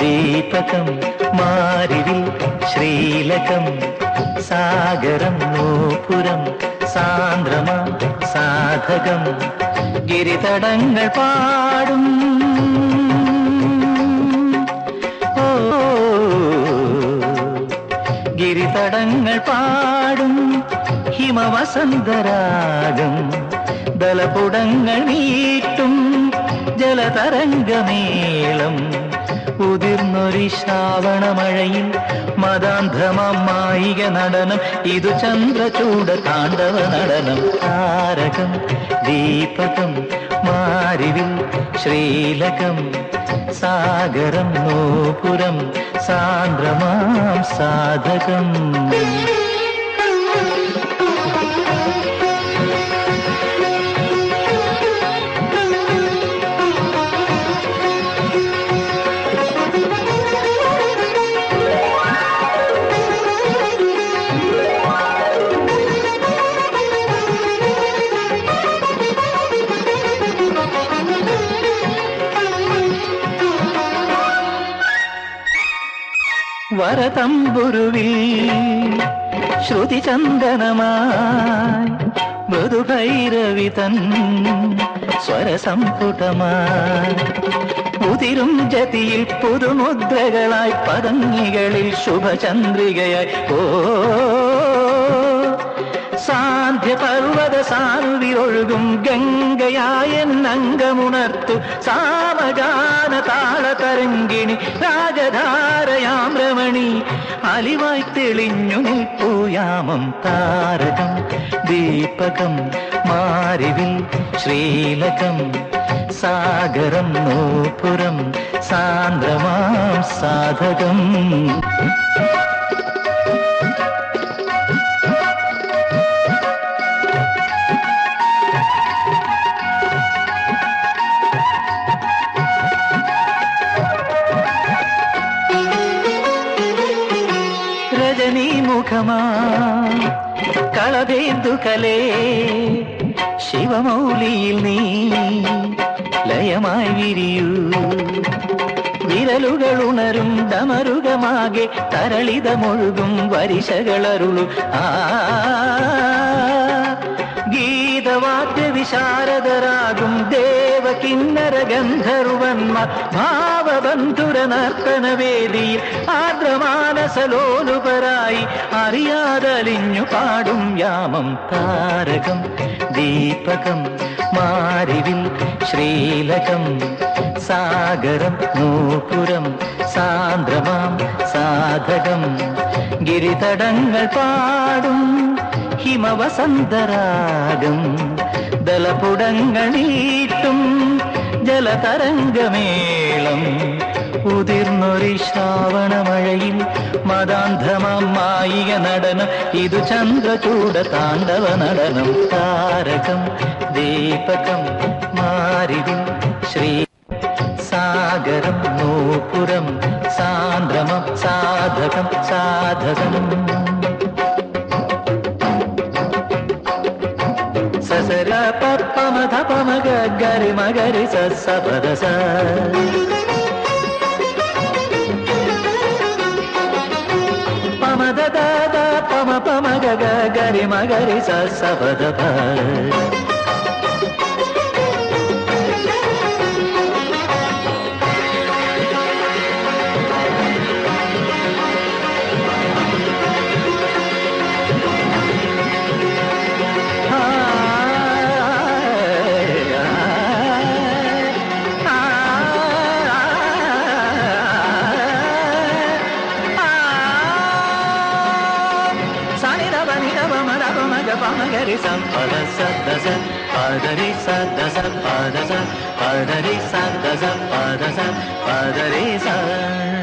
ദീപകം മാരിവിൽ ശ്രീലകം സാഗരം നൂപുരം സാന്ദ്രമാ സാധകം ഗിരിതടങ്ങൾ പാടും ഓ ഗിരിതടങ്ങൾ പാടും ഹിമവസന്തരാഗം ദലപുടങ്ങൾ മീട്ടും ജലതരംഗമേളം ഉതിർന്നൊരു ശ്രാവണമഴയിൽ മതാന്ധമായിക നടനം ഇതു ചന്ദ്രചൂട താണ്ഡവ നടനം താരകം ദീപകം മാരിവിൽ ശ്രീലകം സാഗരം നൂപുരം സാന്ദ്രമാം സാധകം വരതമ്പുരുവിൽ ശ്രുതിചന്ദനമായി മൃദുഭൈരവി തൻ സ്വരസംപുടമായി ഉതിരും ജതിയിൽ പുതുമുദ്രകളായി പതങ്ങികളിൽ ശുഭചന്ദ്രികയായി ഓ സാന്ധ്യ പർവ്വത സാനുവിയൊഴുകും ഗംഗയായ നങ്കമുണർത്തു സാമഗാന താളതരങ്കിണി രാജധാരയാം രമണി അലിവായി തെളിഞ്ഞു നിൽപ്പൂയാമം താരകം ദീപകം മാരിവിൽ ശ്രീലകം സാഗരം നൂപുരം സാന്ദ്രമാം സാധകം രജനീ മുഖമാ കളഭേന്ദുകലേ ശിവമൗലിയിൽ നീ ലയമായി വിരിയൂ വിരലുകൾ ഉണരും ഡമരുകമാകെ തരളിതമൊഴുകും വരിശകളരുളു ആ ഗീതവാദ്യ വിശാരദരാകും ദേവ കിന്നര ഗന്ധർവന്മാർ ഭാവബന്ധുര നർത്തന വേദിയിൽ ആർദ്രമാനസലോലുപരായി അറിയാതലിഞ്ഞു പാടും യാമം താരകം ദീപകം മാരിവിൽ ശ്രീലകം സാഗരം നൂപുരം സാന്ദ്രമാം സാധകം ഗിരിതടങ്ങൾ പാടും ഹിമവസന്തരാഗം ദലപുടങ്ങളീട്ടും ജലതരംഗമേളം ഉതിർന്നൊരു ശ്രാവണമഴയിൽ മതാന്ധമായിക നടനം ഇതു ചന്ദ്രചൂട താണ്ഡവ നടനം താരകം ദീപകം മാരിവിൽ ശ്രീ സാഗരം നൂപുരം സാന്ദ്രമം സാധകം സാധകം ససర పమ ధపమ గరి మగరి సపద స పమ దద పమ పమ గగ గరి మగరి సపద ప పమగరి సంపద సద్ద స పదరి సద్ద స పద స పదరి సద్ద స పద స పదరి స